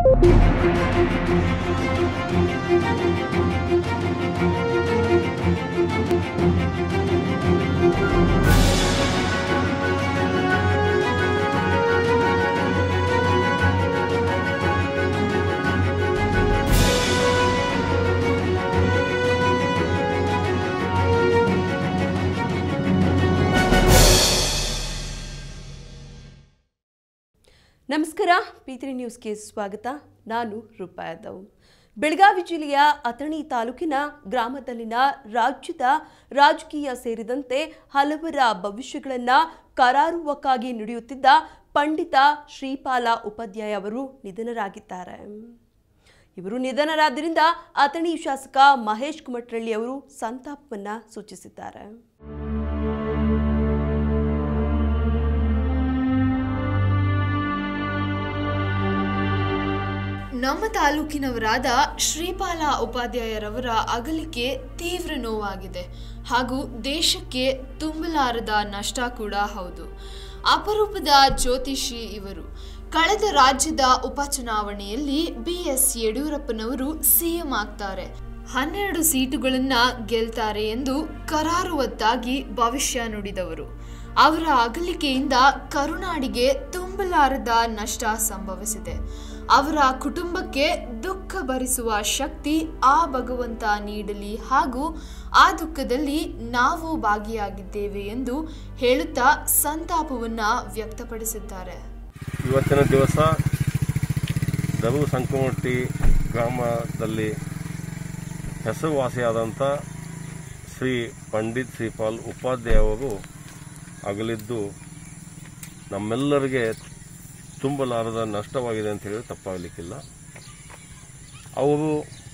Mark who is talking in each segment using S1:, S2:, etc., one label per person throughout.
S1: ನಮಸ್ಕಾರ ಪಿತ್ರಿ ನ್ಯೂಸ್ಗೆ ಸ್ವಾಗತ ನಾನು ರೂಪಾ ಯಾದವ್ ಬೆಳಗಾವಿ ಜಿಲ್ಲೆಯ ಅಥಣಿ ತಾಲೂಕಿನ ಗ್ರಾಮದಲ್ಲಿನ ರಾಜ್ಯದ ರಾಜಕೀಯ ಸೇರಿದಂತೆ ಹಲವರ ಭವಿಷ್ಯಗಳನ್ನು ಕರಾರುವಕ್ಕಾಗಿ ನಡೆಯುತ್ತಿದ್ದ ಪಂಡಿತ ಶ್ರೀಪಾಲ ಉಪಾಧ್ಯಾಯ ಅವರು ನಿಧನರಾಗಿದ್ದಾರೆ ಇವರು ನಿಧನರಾದ್ದರಿಂದ ಅಥಣಿ ಶಾಸಕ ಮಹೇಶ್ ಕುಮಟ್ರಳ್ಳಿ ಅವರು ಸಂತಾಪವನ್ನ ಸೂಚಿಸಿದ್ದಾರೆ
S2: ನಮ್ಮ ತಾಲೂಕಿನವರಾದ ಶ್ರೀಪಾಲ ಉಪಾಧ್ಯಾಯರವರ ಅಗಲಿಕೆ ತೀವ್ರ ನೋವಾಗಿದೆ ಹಾಗೂ ದೇಶಕ್ಕೆ ತುಂಬಲಾರದ ನಷ್ಟ ಕೂಡ ಹೌದು ಅಪರೂಪದ ಜ್ಯೋತಿಷಿ ಇವರು ಕಳೆದ ರಾಜ್ಯದ ಉಪಚುನಾವಣೆಯಲ್ಲಿ ಬಿ ಎಸ್ ಯಡಿಯೂರಪ್ಪನವರು ಸಿಎಂ ಆಗ್ತಾರೆ ಹನ್ನೆರಡು ಸೀಟುಗಳನ್ನ ಗೆಲ್ತಾರೆ ಎಂದು ಕರಾರುವತ್ತಾಗಿ ಭವಿಷ್ಯ ನುಡಿದವರು ಅವರ ಅಗಲಿಕೆಯಿಂದ ಕರುನಾಡಿಗೆ ತುಂಬಲಾರದ ನಷ್ಟ ಸಂಭವಿಸಿದೆ ಅವರ ಕುಟುಂಬಕ್ಕೆ ದುಃಖ ಭರಿಸುವ ಶಕ್ತಿ ಆ ಭಗವಂತ ನೀಡಲಿ ಹಾಗೂ ಆ ದುಃಖದಲ್ಲಿ ನಾವು ಭಾಗಿಯಾಗಿದ್ದೇವೆ ಎಂದು ಹೇಳುತ್ತಾ ಸಂತಾಪವನ್ನ ವ್ಯಕ್ತಪಡಿಸಿದ್ದಾರೆ
S3: ಇವತ್ತಿನ ದಿವಸ ದರು ಸಂಕಮಟ್ಟಿ ಗ್ರಾಮದಲ್ಲಿ ಹೆಸರುವಾಸಿಯಾದಂಥ ಶ್ರೀ ಪಂಡಿತ್ ಶ್ರೀಪಾಲ್ ಉಪಾಧ್ಯಾಯ ಅವರು ಅಗಲಿದ್ದು ನಮ್ಮೆಲ್ಲರಿಗೆ ತುಂಬಲಾರದ ನಷ್ಟವಾಗಿದೆ ಅಂತ ಹೇಳಿ ತಪ್ಪಾಗಲಿಕ್ಕಿಲ್ಲ ಅವರು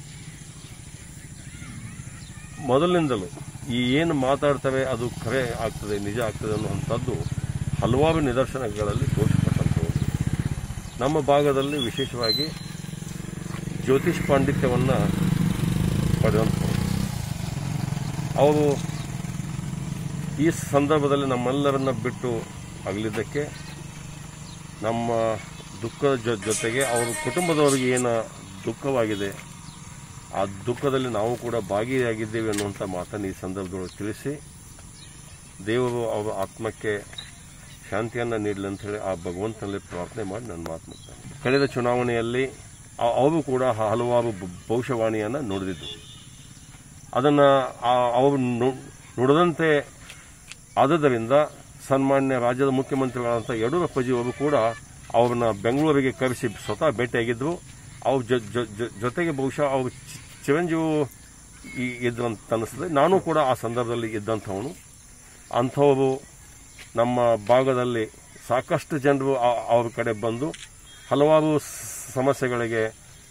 S3: ಮೊದಲಿನಿಂದಲೂ ಈ ಏನು ಮಾತಾಡ್ತವೆ ಅದು ಖರೆ ಆಗ್ತದೆ ನಿಜ ಆಗ್ತದೆ ಅನ್ನುವಂಥದ್ದು ಹಲವಾರು ನಿದರ್ಶನಗಳಲ್ಲಿ ತೋರಿಸಲ್ಪಟ್ಟಂಥವು ನಮ್ಮ ಭಾಗದಲ್ಲಿ ವಿಶೇಷವಾಗಿ ಜ್ಯೋತಿಷ್ ಪಾಂಡಿತ್ಯವನ್ನು ಪಡೆದಂಥವು ಅವರು ಈ ಸಂದರ್ಭದಲ್ಲಿ ನಮ್ಮೆಲ್ಲರನ್ನ ಬಿಟ್ಟು ಅಗಲಿದ್ದಕ್ಕೆ ನಮ್ಮ ದುಃಖದ ಜೊ ಜೊತೆಗೆ ಅವರ ಕುಟುಂಬದವರಿಗೆ ಏನು ದುಃಖವಾಗಿದೆ ಆ ದುಃಖದಲ್ಲಿ ನಾವು ಕೂಡ ಭಾಗಿಯಾಗಿದ್ದೇವೆ ಅನ್ನುವಂಥ ಮಾತನ್ನು ಈ ಸಂದರ್ಭದೊಳಗೆ ತಿಳಿಸಿ ದೇವರು ಅವರ ಆತ್ಮಕ್ಕೆ ಶಾಂತಿಯನ್ನು ನೀಡಲಿ ಅಂತ ಹೇಳಿ ಆ ಭಗವಂತನಲ್ಲಿ ಪ್ರಾರ್ಥನೆ ಮಾಡಿ ನನ್ನ ಮಾತು ಮುಗ್ತಾನೆ ಕಳೆದ ಚುನಾವಣೆಯಲ್ಲಿ ಅ- ಅವರು ಕೂಡ ಹಲವಾರು ಭ- ಭವಿಷ್ಯವಾಣಿಯನ್ನು ನುಡಿದಿದ್ದು ಅದನ್ನು ಅವರು ನು- ನುಡಿದಂತೆ ಆದುದರಿಂದ ಸನ್ಮಾನ್ಯ ರಾಜ್ಯದ ಮುಖ್ಯಮಂತ್ರಿಗಳಾದಂಥ ಯಡಿಯೂರಪ್ಪಜಿಯವರು ಕೂಡ ಅವ್ರನ್ನ ಬೆಂಗಳೂರಿಗೆ ಕರೆಸಿ ಸ್ವತಃ ಭೇಟಿಯಾಗಿದ್ದರು ಅವ್ರ ಜೊ- ಜೊ- ಜೊ- ಜೊತೆಗೆ ಬಹುಶಃ ಅವರು ಚಿ- ಚಿರಂಜೀವಿ ಈ- ಇದ್ರಂತ ಅನ್ನಿಸ್ತದೆ ನಾನು ಕೂಡ ಆ ಸಂದರ್ಭದಲ್ಲಿ ಇದ್ದಂಥವನು ಅಂಥವರು ನಮ್ಮ ಭಾಗದಲ್ಲಿ ಸಾಕಷ್ಟು ಜನರು ಆ- ಅವ್ರ ಕಡೆ ಬಂದು ಹಲವಾರು ಸ- ಸಮಸ್ಯೆಗಳಿಗೆ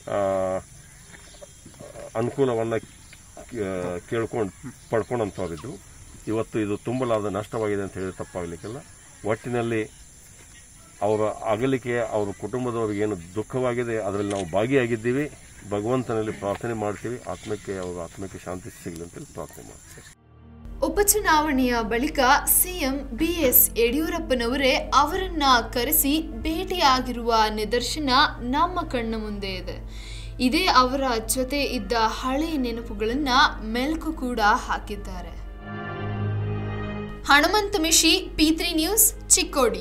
S3: ಅನುಕೂಲವನ್ನು ಕೇಳ್ಕೊಂಡು ಪಡ್ಕೊಂಡಂಥವ್ರಿದ್ದು ಇವತ್ತು ಇದು ತುಂಬಲಾದ ನಷ್ಟವಾಗಿದೆ ಅಂತ ಹೇಳಿ ತಪ್ಪಾಗಲಿಕ್ಕಿಲ್ಲ ಒಟ್ಟಿನಲ್ಲಿ ಅವರ ಅಗಲಿಕೆ ಅವರ ಕುಟುಂಬದವರಿಗೆ ಏನು ದುಃಖವಾಗಿದೆ ಅದರಲ್ಲಿ ನಾವು ಭಾಗಿಯಾಗಿದ್ದೀವಿ ಭಗವಂತನಲ್ಲಿ ಪ್ರಾರ್ಥನೆ ಮಾಡ್ತೀವಿ ಆತ್ಮಕ್ಕೆ ಅವರ ಆತ್ಮಕ್ಕೆ ಶಾಂತಿ ಸಿಗಲಿ ಅಂತೇಳಿ ಪ್ರಾರ್ಥನೆ ಮಾಡ್ತೀವಿ
S2: ಉಪಚುನಾವಣೆಯ ಬಳಿಕ ಸಿಎಂ ಬಿಎಸ್ ಯಡಿಯೂರಪ್ಪನವರೇ ಅವರನ್ನ ಕರೆಸಿ ಭೇಟಿಯಾಗಿರುವ ನಿದರ್ಶನ ನಮ್ಮ ಕಣ್ಣ ಮುಂದೆ ಇದೆ ಇದೇ ಅವರ ಜೊತೆ ಇದ್ದ ಹಳೆಯ ನೆನಪುಗಳನ್ನ ಮೆಲುಕು ಕೂಡ ಹಾಕಿದ್ದಾರೆ ಹನುಮಂತ ಮಿಶಿ ಪಿತ್ರಿ ನ್ಯೂಸ್ ಚಿಕ್ಕೋಡಿ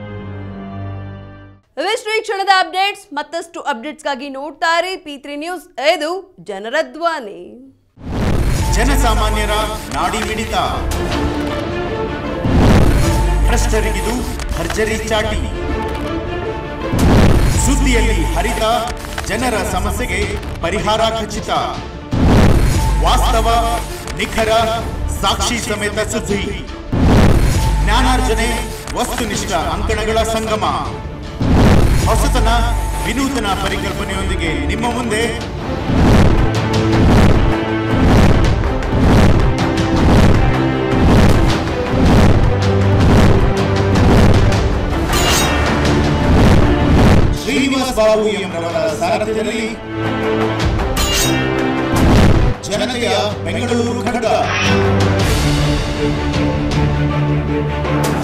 S1: ಇವಿಷ್ಟು ಈ ಕ್ಷಣದ ಅಪ್ಡೇಟ್ಸ್ ಮತ್ತಷ್ಟು ಅಪ್ಡೇಟ್ಸ್ಗಾಗಿ ನೋಡ್ತಾ ಇರಿ ಪಿ ತ್ರೀ ನ್ಯೂಸ್ ಇದು ಜನರ ಧ್ವನಿ
S4: ಜನಸಾಮಾನ್ಯರ ನಾಡಿ ಮಿಡಿತ ಭ್ರಷ್ಟರಿಗಿದು ಭರ್ಜರಿ ಚಾಟಿ ಸುದ್ದಿಯಲ್ಲಿ ಹರಿತ ಜನರ ಸಮಸ್ಯೆಗೆ ಪರಿಹಾರ ಖಚಿತ ವಾಸ್ತವ ನಿಖರ ಸಾಕ್ಷಿ ಸಮೇತ ಸುದ್ದಿ ಜ್ಞಾನಾರ್ಜನೆ ವಸ್ತುನಿಷ್ಠ ಅಂಕಣಗಳ ಸಂಗಮ ಹೊಸತನ ವಿನೂತನ ಪರಿಕಲ್ಪನೆಯೊಂದಿಗೆ ನಿಮ್ಮ ಮುಂದೆ ಶ್ರೀನಿವಾಸ್ ಬಾಬು ಎಂಬರವರ ಸಾರಥ್ಯದಲ್ಲಿ ಜನತೆಯ ಬೆಂಗಳೂರು ಘಟಕ